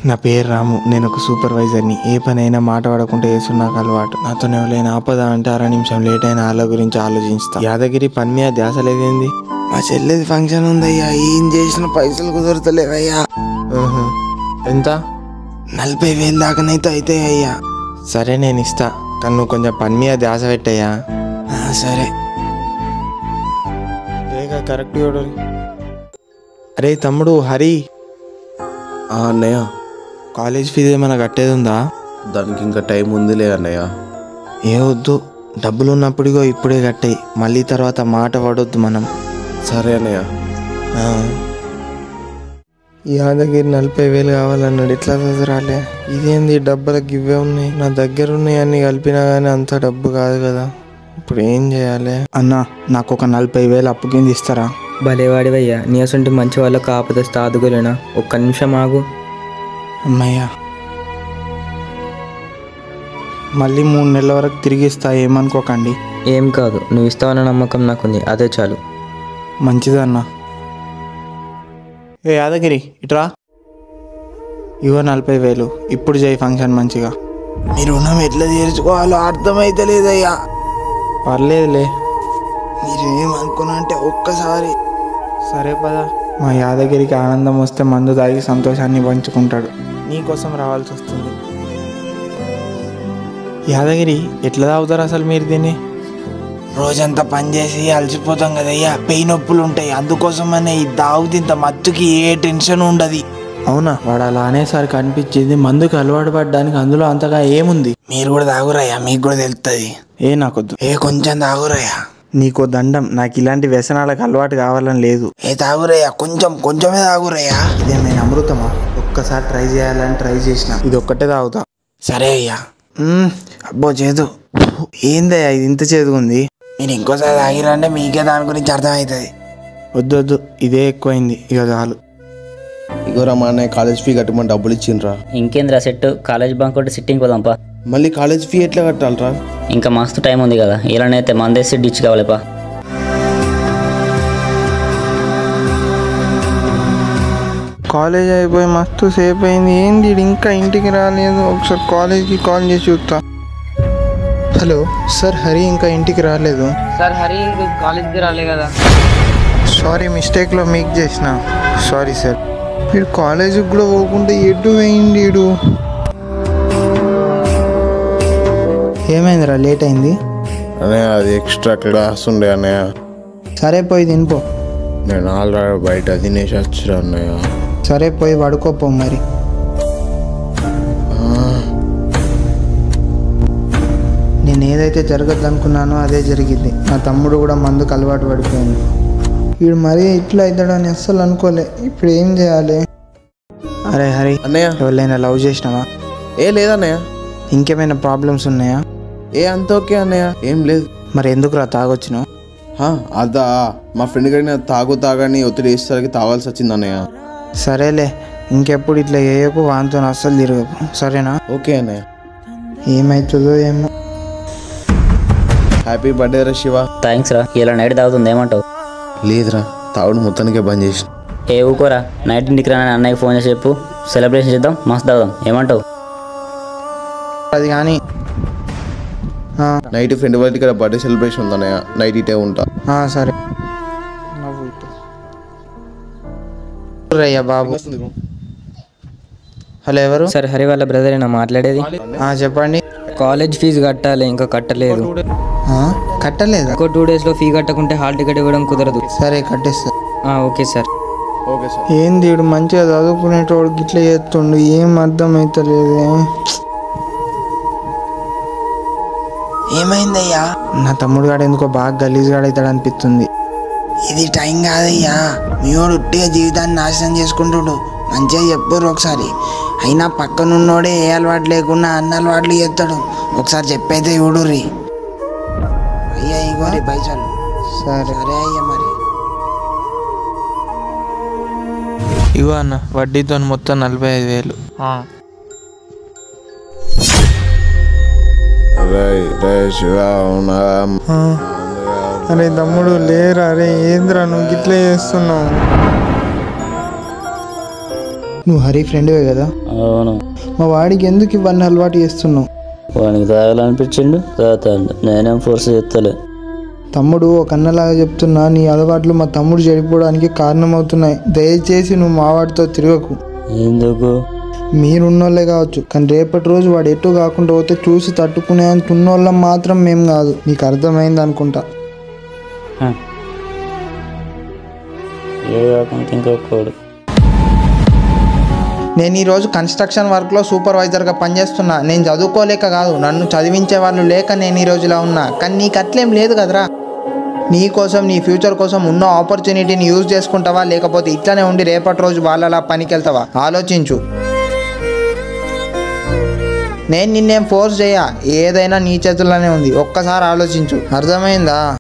నా పేరు రాము నేను ఒక సూపర్వైజర్ని ఏ పని అయినా మాట పడకుండా వేసు నాకు అలవాటు నాతో ఎవరైనా ఆపద అంటే అర నిమిషం లేట్ అయిన వాళ్ళ గురించి ఆలోచిస్తా యాదగిరి పని మీద ధ్యాస లేదేంది మా చెల్లిది ఫంక్షన్ ఉందయ్యా ఏం చేసిన పైసలు కుదరతలేవయ్యా ఆహా. ఎంత నలభై వేలు దాకానైతే అవుతాయి అయ్యా సరే నేను ఇస్తా కానీ నువ్వు కొంచెం పని మీద ధ్యాస పెట్టయ్యా ఆ, సరే రేగా కరెక్ట్ చూడాలి అరే తమ్ముడు హరి ఆ, అన్నయ్య కాలేజ్ ఫీజు ఏమైనా కట్టేది ఉందా దానికి ఇంకా టైం ఉందిలే అన్నయ్య ఏ వద్దు డబ్బులు ఉన్నప్పుడుగో ఇప్పుడే కట్టాయి మళ్ళీ తర్వాత మాట పడొద్దు మనం సరే అన్నయ్య ఆ. యాదగిరి నలభై వేలు కావాలన్నాడు ఎట్లా రాలే ఇదేంది డబ్బులకు ఇవే ఉన్నాయి నా దగ్గర ఉన్నాయి అన్ని కలిపినా కానీ అంత డబ్బు కాదు కదా ఇప్పుడు ఏం చేయాలి అన్నా నాకు ఒక నలభై వేలు అప్పు కింద ఇస్తారా భలేవాడివయ్యా నీ అసంటి మంచి వాళ్ళకు ఆపదస్తే ఆదుకోలేనా ఒక్క నిమిషం ఆగు అమ్మయ్యా మళ్ళీ మూడు నెలల వరకు తిరిగి ఇస్తా ఏమనుకోకండి ఏం కాదు నువ్వు ఇస్తావన్న నమ్మకం నాకుంది అదే చాలు మంచిదన్నా ఏ యాదగిరి ఇట్రా ఇగో నలభై వేలు ఇప్పుడు చేయి ఫంక్షన్ మంచిగా మీ రుణం ఎట్లా తీర్చుకోవాలో అర్థమైతే లేదయ్యా పర్లేదులే మీరేమనుకున్నా అంటే ఒక్కసారి సరే పదా మా యాదగిరికి ఆనందం వస్తే మందు తాగి సంతోషాన్ని పంచుకుంటాడు నీకోసం రావాల్సి వస్తుంది యాదగిరి ఎట్లా తాగుతారు అసలు మీరు దీన్ని రోజంతా పని చేసి అలసిపోతాం కదయ్యా పెయి నొప్పులు ఉంటాయి అందుకోసమనే ఈ దావుది ఇంత మత్తుకి ఏ టెన్షన్ ఉండదు అవునా వాడు అలా అనేసరికి అనిపించింది మందుకు అలవాటు పడడానికి అందులో అంతగా ఏముంది మీరు కూడా తాగురయ్యా మీకు కూడా తెలుస్తుంది ఏ నాకొద్దు ఏ కొంచెం తాగురయ్యా నీకో దండం నాకు ఇలాంటి వ్యసనాలకు అలవాటు కావాలని లేదు ఏ తాగురయ్యా కొంచెం కొంచెమే తాగురయ్యా ఇదేమైనా అమృతమా ఒక్కసారి ట్రై చేయాలని ట్రై చేసిన ఇది ఒక్కటే తాగుతా సరే అయ్యా మ్మ్, అబ్బో చేదు ఏందయ్యా ఇది ఇంత చేదుగా ఉంది మీరు ఇంకోసారి తాగిరంటే మీకే దాని గురించి అర్థమవుతుంది వద్దు వద్దు ఇదే ఎక్కువైంది ఇక చాలు ఇగోరా మా అన్నయ్య కాలేజ్ ఫీ కట్టమని డబ్బులు ఇచ్చిండ్రా ఇంకేంద్రా సెట్ కాలేజ్ బంక్ కొట్టి సిట్టింగ్ పోదాంపా మళ్ళీ కాలేజ్ ఫీ ఎట్లా కట్టాలరా ఇంకా మస్తు టైం ఉంది కదా ఇలానైతే మందేసి డిచ్ కావాలిపా కాలేజ్ అయిపోయి మస్తు సేపు అయింది ఏంది ఈడు ఇంకా ఇంటికి రాలేదు ఒకసారి కాలేజ్కి కాల్ చేసి చూస్తా హలో సార్ హరి ఇంకా ఇంటికి రాలేదు సార్ హరి కాలేజ్కి రాలే కదా సారీ మిస్టేక్లో మీకు చేసిన సారీ సార్ వీడు కాలేజీకి కూడా పోకుండా ఎటు వేయండి వీడు ఏమైందిరా లేట్ అయింది అన్నయ్య అది ఎక్స్ట్రా క్లాస్ ఉండే అన్నయ్య సరే పోయి తినిపో నేను ఆల్రెడీ బయట తినేసి వచ్చిరా అన్నయ్య సరే పోయి పడుకోపో మరి నేను ఏదైతే జరగద్దు అనుకున్నానో అదే జరిగింది నా తమ్ముడు కూడా మందుకు అలవాటు పడిపోయింది వీడు మరీ ఇట్లా అవుతాడని అస్సలు అనుకోలే ఇప్పుడు ఏం చేయాలి అరే హరి అన్నయ్య ఎవరైనా లవ్ చేసినావా ఏ లేదన్నయ్య ఇంకేమైనా ప్రాబ్లమ్స్ ఉన్నాయా ఏ అంత ఓకే అన్నయ్య ఏం లేదు మరి ఎందుకురా తాగొచ్చినావు హా, అదా మా ఫ్రెండ్ గడిన తాగు తాగని ఒత్తిడి వేసేసరికి తాగాల్సి వచ్చింది అన్నయ్య సరేలే ఇంకెప్పుడు ఇట్లా చేయకు వాంతో అస్సలు తిరగకు సరేనా ఓకే అన్నయ్య ఏమవుతుందో ఏమో హ్యాపీ బర్త్డే రా శివ థ్యాంక్స్ రా ఇలా నైట్ తాగుతుంది ఏమంటావు లేదురా తాగుడు మొత్తానికే బంద్ చేసిన ఏ ఊకోరా నైట్ ఇంటికి రాని అన్నయ్యకి ఫోన్ చేసి చెప్పు సెలబ్రేషన్ చేద్దాం మస్తు తాగుదాం ఏమంటావు అది కానీ ఆ, నైట్ ఫ్రెండ్ వాళ్ళ ఇక్కడ బర్త్డే సెలబ్రేషన్ ఉందన్నయ్య నైట్ ఇటే ఉంటా ఆ, సరే రయ్యా బాబు హలో ఎవరు సరే హరి వాళ్ళ బ్రదరేనా మాట్లాడేది ఆ, చెప్పండి కాలేజ్ ఫీజు కట్టాలి ఇంకా కట్టలేదు ఆ, కట్టలేదా ఇంకో టూ డేస్లో ఫీ కట్టకుంటే హాల్ టికెట్ ఇవ్వడం కుదరదు సరే కట్టేస్తా ఆ, ఓకే సార్ ఓకే సార్ ఏంది వీడు మంచిగా చదువుకునేటోడు గిట్ల చేస్తుండు ఏం అర్థం అవుతలేదే ఏమైందయ్యా నా తమ్ముడు గాడు ఎందుకో బాగా గలీజ్ గాడు అవుతాడు అనిపిస్తుంది ఇది టైం కాదయ్యా మీ వాడు ఉట్టిగా జీవితాన్ని నాశనం చేసుకుంటుడు మంచిగా చెప్పుర్రు ఒకసారి అయినా పక్కనున్నోడే ఏ అలవాటు లేకుండా అన్న అలవాట్లు చేస్తాడు ఒకసారి చెప్పైతే చూడుర్రి అయ్యా ఇగోరి పైసలు సరే సరే అయ్యా మరి ఇగో అన్న వడ్డీతో మొత్తం నలభై ఐదు వేలు శివ అవునా అరే తమ్ముడు లేరా అరే ఏంద్రా నువ్వు గిట్లా చేస్తున్నావు నువ్వు హరి ఫ్రెండ్వే కదా అవును మా వాడికి ఎందుకు ఇవన్నీ అలవాటు చేస్తున్నావు వానికి తాగాలనిపించిండు తాగుతాడు నేనేం ఫోర్స్ చేస్తలే తమ్ముడు ఒక అన్నలాగా చెప్తున్నా నీ అలవాట్లు మా తమ్ముడు చెడిపోవడానికి కారణమవుతున్నాయి దయచేసి నువ్వు మా వాడితో తిరగకు ఎందుకు మీరున్నోళ్ళే కావచ్చు కానీ రేపటి రోజు వాడు ఎటు కాకుండా పోతే చూసి తట్టుకునే అంత ఉన్నోళ్ళం మాత్రం మేం కాదు నీకు అర్థమైంది అనుకుంటా హ. ఏ కాకుండా ఇంకొకడు నేను ఈరోజు కన్స్ట్రక్షన్ వర్క్లో సూపర్వైజర్గా పనిచేస్తున్నా నేను చదువుకోలేక కాదు నన్ను చదివించే వాళ్ళు లేక నేను ఈ రోజులా ఉన్నా కానీ నీకు అట్లేం లేదు కదరా నీ కోసం నీ ఫ్యూచర్ కోసం ఉన్న ఆపర్చునిటీని యూజ్ చేసుకుంటావా లేకపోతే ఇట్లానే ఉండి రేపటి రోజు వాళ్ళలా పనికి వెళ్తావా ఆలోచించు నేను నిన్నేం ఫోర్స్ చేయ ఏదైనా నీ చేతుల్లోనే ఉంది ఒక్కసారి ఆలోచించు అర్థమైందా